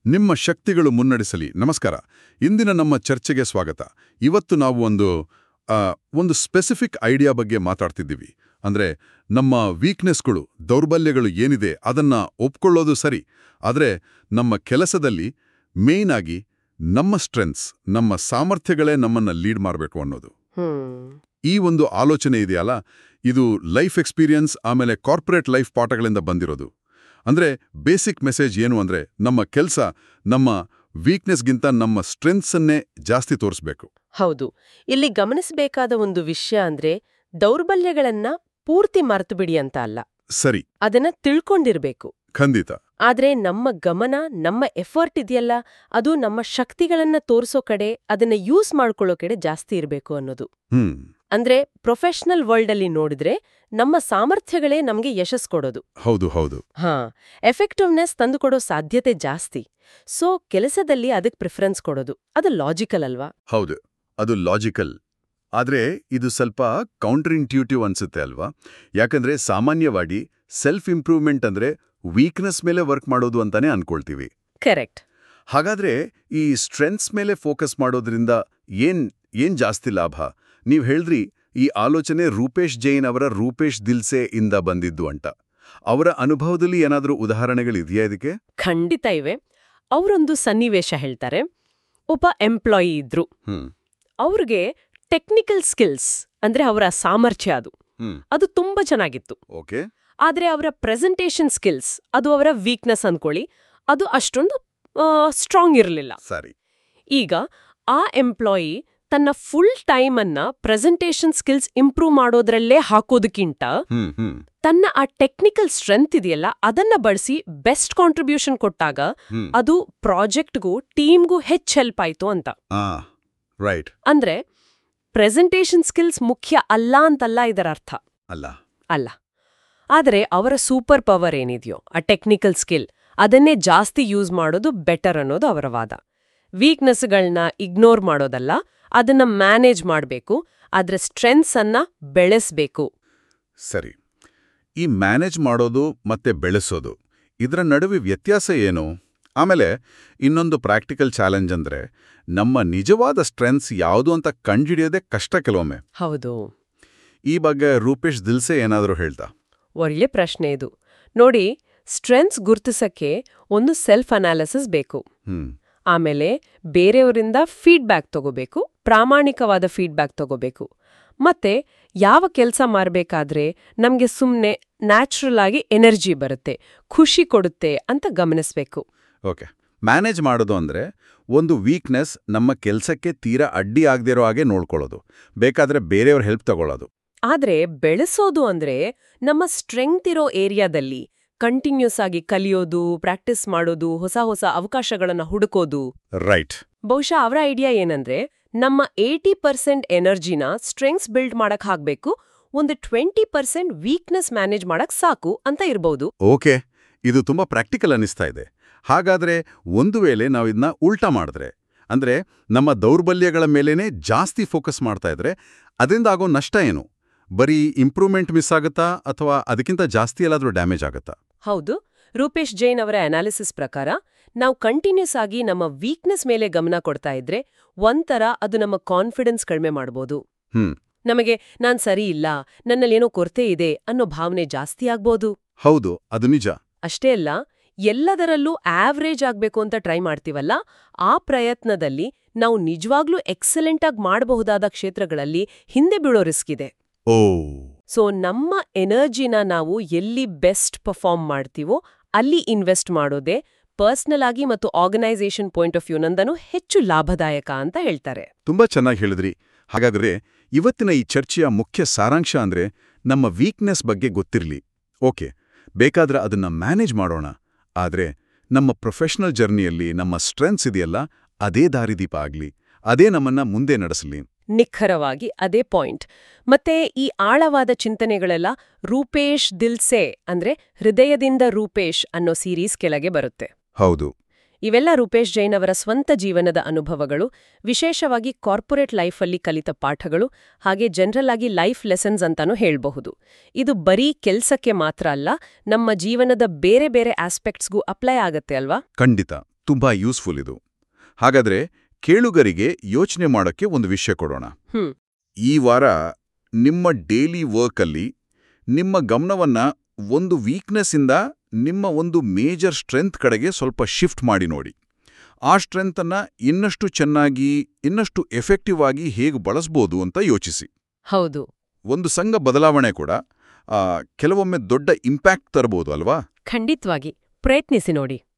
ನಿಮ್ಮ ಶಕ್ತಿಗಳು ಮುನ್ನಡೆಸಲಿ ನಮಸ್ಕಾರ ಇಂದಿನ ನಮ್ಮ ಚರ್ಚೆಗೆ ಸ್ವಾಗತ ಇವತ್ತು ನಾವು ಒಂದು ಆ, ಒಂದು ಸ್ಪೆಸಿಫಿಕ್ ಐಡಿಯಾ ಬಗ್ಗೆ ಮಾತಾಡ್ತಿದ್ದೀವಿ ಅಂದ್ರೆ ನಮ್ಮ ವೀಕ್ನೆಸ್ಗಳು ದೌರ್ಬಲ್ಯಗಳು ಏನಿದೆ ಅದನ್ನ ಒಪ್ಕೊಳ್ಳೋದು ಸರಿ ಆದರೆ ನಮ್ಮ ಕೆಲಸದಲ್ಲಿ ಮೇಯ್ನ್ ಆಗಿ ನಮ್ಮ ಸ್ಟ್ರೆಂತ್ಸ್ ನಮ್ಮ ಸಾಮರ್ಥ್ಯಗಳೇ ನಮ್ಮನ್ನ ಲೀಡ್ ಮಾಡಬೇಕು ಅನ್ನೋದು ಹ್ಮ್ ಈ ಒಂದು ಆಲೋಚನೆ ಇದೆಯಲ್ಲ ಇದು ಲೈಫ್ ಎಕ್ಸ್ಪೀರಿಯನ್ಸ್ ಆಮೇಲೆ ಕಾರ್ಪೊರೇಟ್ ಲೈಫ್ ಪಾಠಗಳಿಂದ ಬಂದಿರೋದು ಅಂದ್ರೆ ಬೇಸಿಕ್ ಮೆಸೇಜ್ ಏನು ಅಂದ್ರೆ ನಮ್ಮ ಕೆಲಸ ನಮ್ಮ ವೀಕ್ನೆಸ್ಗಿಂತ ನಮ್ಮ ಸ್ಟ್ರೆಂತ್ಸನ್ನೇ ಜಾಸ್ತಿ ತೋರಿಸ್ಬೇಕು ಹೌದು ಇಲ್ಲಿ ಗಮನಿಸಬೇಕಾದ ಒಂದು ವಿಷಯ ಅಂದ್ರೆ ದೌರ್ಬಲ್ಯಗಳನ್ನ ಪೂರ್ತಿ ಮರೆತು ಬಿಡಿ ಅಂತ ಅಲ್ಲ ಸರಿ ಅದನ್ನ ತಿಳ್ಕೊಂಡಿರ್ಬೇಕು ಖಂಡಿತ ಆದ್ರೆ ನಮ್ಮ ಗಮನ ನಮ್ಮ ಎಫರ್ಟ್ ಇದೆಯಲ್ಲ ಅದು ನಮ್ಮ ಶಕ್ತಿಗಳನ್ನ ತೋರಿಸೋ ಕಡೆ ಅದನ್ನ ಯೂಸ್ ಮಾಡ್ಕೊಳ್ಳೋ ಕಡೆ ಜಾಸ್ತಿ ಇರಬೇಕು ಅನ್ನೋದು ಹ್ಮ್ ಅಂದ್ರೆ ಪ್ರೊಫೆಷನಲ್ ವರ್ಲ್ಡ್ ಅಲ್ಲಿ ನೋಡಿದ್ರೆ ನಮ್ಮ ಸಾಮರ್ಥ್ಯಗಳೇ ನಮ್ಗೆ ಯಶಸ್ ಕೊಡೋದು ಹೌದು ಹೌದು ಹಾ ಎಫೆಕ್ಟಿವ್ನೆಸ್ ತಂದುಕೊಡೋ ಸಾಧ್ಯತೆ ಜಾಸ್ತಿ ಸೊ ಕೆಲಸದಲ್ಲಿ ಅದಕ್ಕೆ ಪ್ರಿಫರೆನ್ಸ್ ಕೊಡೋದು ಅದು ಲಾಜಿಕಲ್ ಅಲ್ವಾ ಹೌದು ಅದು ಲಾಜಿಕಲ್ ಆದ್ರೆ ಇದು ಸ್ವಲ್ಪ ಕೌಂಟರ್ ಇಂಟ್ಯೂಟಿವ್ ಅನ್ಸುತ್ತೆ ಅಲ್ವಾ ಯಾಕಂದ್ರೆ ಸಾಮಾನ್ಯವಾಗಿ ಸೆಲ್ಫ್ ಇಂಪ್ರೂವ್ಮೆಂಟ್ ಅಂದ್ರೆ ವೀಕ್ನೆಸ್ ಮೇಲೆ ವರ್ಕ್ ಮಾಡೋದು ಅಂತಾನೆ ಅನ್ಕೊಳ್ತೀವಿ ಕರೆಕ್ಟ್ ಹಾಗಾದ್ರೆ ಈ ಸ್ಟ್ರೆಂತ್ಸ್ ಮೇಲೆ ಫೋಕಸ್ ಮಾಡೋದ್ರಿಂದ ಏನ್ ಏನ್ ಜಾಸ್ತಿ ಲಾಭ ನೀವ್ ಹೇಳಿದ್ರಿ ಈ ಆಲೋಚನೆ ರೂಪೇಶ್ ಜೈನ್ ಅವರ ರೂಪೇಶ್ ದಿಲ್ಸೆ ಇಂದ ಬಂದಿದ್ದು ಅಂತ ಅವರ ಅನುಭವದಲ್ಲಿ ಏನಾದರೂ ಉದಾಹರಣೆಗಳಿದೆಯಾ ಇದಕ್ಕೆ ಖಂಡಿತ ಇವೆ ಅವರೊಂದು ಸನ್ನಿವೇಶ ಹೇಳ್ತಾರೆ ಒಬ್ಬ ಎಂಪ್ಲಾಯಿ ಇದ್ರು ಹ್ಮ್ ಅವ್ರಿಗೆ ಟೆಕ್ನಿಕಲ್ ಸ್ಕಿಲ್ಸ್ ಅಂದ್ರೆ ಅವರ ಸಾಮರ್ಥ್ಯ ಅದು ಹ್ಮ್ ಅದು ತುಂಬಾ ಚೆನ್ನಾಗಿತ್ತು ಓಕೆ ಆದ್ರೆ ಅವರ ಪ್ರೆಸೆಂಟೇಷನ್ ಸ್ಕಿಲ್ಸ್ ಅದು ಅವರ ವೀಕ್ನೆಸ್ ಅನ್ಕೊಳ್ಳಿ ಅದು ಅಷ್ಟೊಂದು ಸ್ಟ್ರಾಂಗ್ ಇರಲಿಲ್ಲ ಸರಿ ಈಗ ಆ ಎಂಪ್ಲಾಯಿ ತನ್ನ ಫುಲ್ ಟೈಮ್ ಅನ್ನ ಪ್ರೆಸೆಂಟೇಷನ್ ಸ್ಕಿಲ್ಸ್ ಇಂಪ್ರೂವ್ ಮಾಡೋದ್ರಲ್ಲೇ ಹಾಕೋದಕ್ಕಿಂತ ಹ್ಮ್ ಹ್ಮ್ ತನ್ನ ಆ ಟೆಕ್ನಿಕಲ್ ಸ್ಟ್ರೆಂತ್ ಇದೆಯಲ್ಲ ಅದನ್ನ ಬಳಸಿ ಬೆಸ್ಟ್ ಕಾಂಟ್ರಿಬ್ಯೂಷನ್ ಕೊಟ್ಟಾಗ ಹ್ಮ್ ಅದು ಪ್ರಾಜೆಕ್ಟ್ಗೂ ಟೀಮ್ಗೂ ಹೆಚ್ಚು ಹೆಲ್ಪ್ ಆಯ್ತು ಅಂತ ಆ ರೈಟ್ ಅಂದ್ರೆ ಪ್ರೆಸೆಂಟೇಷನ್ ಸ್ಕಿಲ್ಸ್ ಮುಖ್ಯ ಅಲ್ಲ ಅಂತಲ್ಲ ಇದರ ಅರ್ಥ ಅಲ್ಲ ಅಲ್ಲ ಆದರೆ ಅವರ ಸೂಪರ್ ಪವರ್ ಏನಿದೆಯೋ ಆ ಟೆಕ್ನಿಕಲ್ ಸ್ಕಿಲ್ ಅದನ್ನೇ ಜಾಸ್ತಿ ಯೂಸ್ ಮಾಡೋದು ಬೆಟರ್ ಅನ್ನೋದು ಅವರ ವಾದ ವೀಕ್ನೆಸ್ಗಳನ್ನ ಇಗ್ನೋರ್ ಮಾಡೋದಲ್ಲ ಅದನ್ನ ಮ್ಯಾನೇಜ್ ಮಾಡಬೇಕು ಅದರ ಸ್ಟ್ರೆಂತ್ಸ್ ಅನ್ನ ಬೆಳೆಸ್ಬೇಕು ಸರಿ ಈ ಮ್ಯಾನೇಜ್ ಮಾಡೋದು ಮತ್ತೆ ಬೆಳೆಸೋದು ಇದರ ನಡುವೆ ವ್ಯತ್ಯಾಸ ಏನು ಆಮೇಲೆ ಇನ್ನೊಂದು ಪ್ರಾಕ್ಟಿಕಲ್ ಚಾಲೆಂಜ್ ಅಂದ್ರೆ ನಮ್ಮ ನಿಜವಾದ ಸ್ಟ್ರೆಂತ್ಸ್ ಯಾವುದು ಅಂತ ಕಂಡುಹಿಡಿಯೋದೇ ಕಷ್ಟ ಕೆಲವೊಮ್ಮೆ ಹೌದು ಈ ಬಗ್ಗೆ ರೂಪೇಶ್ ದಿಲ್ಸೆ ಏನಾದರೂ ಹೇಳ್ತಾ ಒಳ್ಳೆ ಪ್ರಶ್ನೆ ಇದು ನೋಡಿ ಸ್ಟ್ರೆಂತ್ಸ್ ಗುರ್ತಿಸಕ್ಕೆ ಒಂದು ಸೆಲ್ಫ್ ಅನಾಲಿಸಿಸ್ ಬೇಕು ಹ್ಮ್ ಆಮೇಲೆ ಬೇರೆಯವರಿಂದ ಫೀಡ್ಬ್ಯಾಕ್ ತಗೋಬೇಕು ಪ್ರಾಮಾಣಿಕವಾದ ಫೀಡ್ಬ್ಯಾಕ್ ತಗೋಬೇಕು ಮತ್ತೆ ಯಾವ ಕೆಲಸ ಮಾಡಬೇಕಾದ್ರೆ ನಮಗೆ ಸುಮ್ಮನೆ ನ್ಯಾಚುರಲ್ ಆಗಿ ಎನರ್ಜಿ ಬರುತ್ತೆ ಖುಷಿ ಕೊಡುತ್ತೆ ಅಂತ ಗಮನಿಸ್ಬೇಕು ಓಕೆ ಮ್ಯಾನೇಜ್ ಮಾಡೋದು ಅಂದ್ರೆ ಒಂದು ವೀಕ್ನೆಸ್ ನಮ್ಮ ಕೆಲಸಕ್ಕೆ ತೀರಾ ಅಡ್ಡಿ ಆಗದಿರೋ ಹಾಗೆ ನೋಡ್ಕೊಳ್ಳೋದು ಬೇಕಾದ್ರೆ ಬೇರೆಯವ್ರ ಹೆಲ್ಪ್ ತಗೊಳ್ಳೋದು ಆದ್ರೆ ಬೆಳೆಸೋದು ಅಂದ್ರೆ ನಮ್ಮ ಸ್ಟ್ರೆಂಗ್ತ್ ಇರೋ ಏರಿಯಾದಲ್ಲಿ ಕಂಟಿನ್ಯೂಸ್ ಆಗಿ ಕಲಿಯೋದು ಪ್ರಾಕ್ಟೀಸ್ ಮಾಡೋದು ಹೊಸ ಹೊಸ ಅವಕಾಶಗಳನ್ನ ಹುಡುಕೋದು ರೈಟ್ ಬಹುಶಃ ಅವರ ಐಡಿಯಾ ಏನಂದ್ರೆ ನಮ್ಮ ಏಟಿ ಪರ್ಸೆಂಟ್ ಎನರ್ಜಿನ ಸ್ಟ್ರೆಂಗ್ಸ್ ಬಿಲ್ಡ್ ಮಾಡಕ್ ಹಾಕ್ಬೇಕು ಒಂದು ಟ್ವೆಂಟಿ ಪರ್ಸೆಂಟ್ ವೀಕ್ನೆಸ್ ಮ್ಯಾನೇಜ್ ಮಾಡಕ್ ಸಾಕು ಅಂತ ಇರ್ಬೋದು ಓಕೆ ಇದು ತುಂಬಾ ಪ್ರಾಕ್ಟಿಕಲ್ ಅನಿಸ್ತಾ ಇದೆ ಹಾಗಾದ್ರೆ ಒಂದು ವೇಳೆ ನಾವು ಇದನ್ನ ಉಲ್ಟಾ ಮಾಡಿದ್ರೆ ಅಂದ್ರೆ ನಮ್ಮ ದೌರ್ಬಲ್ಯಗಳ ಮೇಲೇನೆ ಜಾಸ್ತಿ ಫೋಕಸ್ ಮಾಡ್ತಾ ಇದ್ರೆ ಅದರಿಂದ ಆಗೋ ನಷ್ಟ ಏನು ಬರೀ ಇಂಪ್ರೂವ್ಮೆಂಟ್ ಮಿಸ್ ಆಗುತ್ತಾ ಅಥವಾ ಅದಕ್ಕಿಂತ ಜಾಸ್ತಿ ಎಲ್ಲಾದ್ರೂ ಡ್ಯಾಮೇಜ್ ಆಗುತ್ತಾ ಹೌದು ರೂಪೇಶ್ ಜೈನ್ ಅವರ ಅನಾಲಿಸಿಸ್ ಪ್ರಕಾರ ನಾವು ಕಂಟಿನ್ಯೂಸ್ ಆಗಿ ನಮ್ಮ ವೀಕ್ನೆಸ್ ಮೇಲೆ ಗಮನ ಕೊಡ್ತಾ ಇದ್ರೆ ಒಂಥರ ಅದು ನಮ್ಮ ಕಾನ್ಫಿಡೆನ್ಸ್ ಕಡಿಮೆ ಮಾಡ್ಬೋದು ಹ್ಮ್ ನಮಗೆ ನಾನ್ ಸರಿ ಇಲ್ಲ ನನ್ನಲ್ಲೇನೋ ಕೊರತೆ ಇದೆ ಅನ್ನೋ ಭಾವನೆ ಜಾಸ್ತಿ ಆಗ್ಬೋದು ಹೌದು ಅದು ನಿಜ ಅಷ್ಟೇ ಅಲ್ಲ ಎಲ್ಲದರಲ್ಲೂ ಆವ್ರೇಜ್ ಆಗ್ಬೇಕು ಅಂತ ಟ್ರೈ ಮಾಡ್ತೀವಲ್ಲ ಆ ಪ್ರಯತ್ನದಲ್ಲಿ ನಾವು ನಿಜವಾಗ್ಲೂ ಎಕ್ಸಲೆಂಟ್ ಆಗಿ ಮಾಡಬಹುದಾದ ಕ್ಷೇತ್ರಗಳಲ್ಲಿ ಹಿಂದೆ ಬೀಳೋ ರಿಸ್ಕ್ ಇದೆ ಓ ಸೊ ನಮ್ಮ ಎನರ್ಜಿನ ನಾವು ಎಲ್ಲಿ ಬೆಸ್ಟ್ ಪರ್ಫಾರ್ಮ್ ಮಾಡ್ತೀವೋ ಅಲ್ಲಿ ಇನ್ವೆಸ್ಟ್ ಮಾಡೋದೇ ಪರ್ಸ್ನಲ್ ಆಗಿ ಮತ್ತು ಆರ್ಗನೈಸೇಷನ್ ಪಾಯಿಂಟ್ ಆಫ್ ವ್ಯೂನಂದನೂ ಹೆಚ್ಚು ಲಾಭದಾಯಕ ಅಂತ ಹೇಳ್ತಾರೆ ತುಂಬಾ ಚೆನ್ನಾಗಿ ಹೇಳಿದ್ರಿ ಹಾಗಾದ್ರೆ ಇವತ್ತಿನ ಈ ಚರ್ಚೆಯ ಮುಖ್ಯ ಸಾರಾಂಶ ಅಂದ್ರೆ ನಮ್ಮ ವೀಕ್ನೆಸ್ ಬಗ್ಗೆ ಗೊತ್ತಿರ್ಲಿ ಓಕೆ ಬೇಕಾದ್ರೆ ಅದನ್ನ ಮ್ಯಾನೇಜ್ ಮಾಡೋಣ ಆದ್ರೆ ನಮ್ಮ ಪ್ರೊಫೆಷನಲ್ ಜರ್ನಿಯಲ್ಲಿ ನಮ್ಮ ಸ್ಟ್ರೆಂತ್ಸ್ ಇದೆಯಲ್ಲ ಅದೇ ದಾರಿದೀಪ ಆಗ್ಲಿ ಅದೇ ನಮ್ಮನ್ನ ಮುಂದೆ ನಡೆಸಲಿ ನಿಖರವಾಗಿ ಅದೇ ಪಾಯಿಂಟ್ ಮತ್ತೆ ಈ ಆಳವಾದ ಚಿಂತನೆಗಳೆಲ್ಲ ರೂಪೇಶ್ ದಿಲ್ಸೆ ಅಂದ್ರೆ ಹೃದಯದಿಂದ ರೂಪೇಶ್ ಅನ್ನೋ ಸೀರೀಸ್ ಕೆಳಗೆ ಬರುತ್ತೆ ಹೌದು ಇವೆಲ್ಲ ರೂಪೇಶ್ ಜೈನ್ ಅವರ ಸ್ವಂತ ಜೀವನದ ಅನುಭವಗಳು ವಿಶೇಷವಾಗಿ ಕಾರ್ಪೊರೇಟ್ ಲೈಫಲ್ಲಿ ಕಲಿತ ಪಾಠಗಳು ಹಾಗೆ ಜನರಲ್ ಆಗಿ ಲೈಫ್ ಲೆಸನ್ಸ್ ಅಂತಾನೂ ಹೇಳ್ಬಹುದು ಇದು ಬರೀ ಕೆಲ್ಸಕ್ಕೆ ಮಾತ್ರ ಅಲ್ಲ ನಮ್ಮ ಜೀವನದ ಬೇರೆ ಬೇರೆ ಆಸ್ಪೆಕ್ಟ್ಸ್ಗೂ ಅಪ್ಲೈ ಆಗತ್ತೆ ಅಲ್ವಾ ಖಂಡಿತ ತುಂಬಾ ಯೂಸ್ಫುಲ್ ಇದು ಹಾಗಾದ್ರೆ ಕೇಳುಗರಿಗೆ ಯೋಚನೆ ಮಾಡೋಕ್ಕೆ ಒಂದು ವಿಷಯ ಕೊಡೋಣ ಹ್ಮ್ ಈ ವಾರ ನಿಮ್ಮ ಡೈಲಿ ವರ್ಕಲ್ಲಿ ನಿಮ್ಮ ಗಮನವನ್ನ ಒಂದು ವೀಕ್ನೆಸ್ಸಿಂದ ನಿಮ್ಮ ಒಂದು ಮೇಜರ್ ಸ್ಟ್ರೆಂತ್ ಕಡೆಗೆ ಸ್ವಲ್ಪ ಶಿಫ್ಟ್ ಮಾಡಿ ನೋಡಿ ಆ ಸ್ಟ್ರೆಂತನ್ನ ಇನ್ನಷ್ಟು ಚೆನ್ನಾಗಿ ಇನ್ನಷ್ಟು ಎಫೆಕ್ಟಿವ್ ಆಗಿ ಹೇಗೆ ಬಳಸ್ಬೋದು ಅಂತ ಯೋಚಿಸಿ ಹೌದು ಒಂದು ಸಂಘ ಬದಲಾವಣೆ ಕೂಡ ಆ, ಕೆಲವೊಮ್ಮೆ ದೊಡ್ಡ ಇಂಪ್ಯಾಕ್ಟ್ ತರಬಹುದು ಅಲ್ವಾ ಖಂಡಿತ್ವಾಗಿ ಪ್ರಯತ್ನಿಸಿ ನೋಡಿ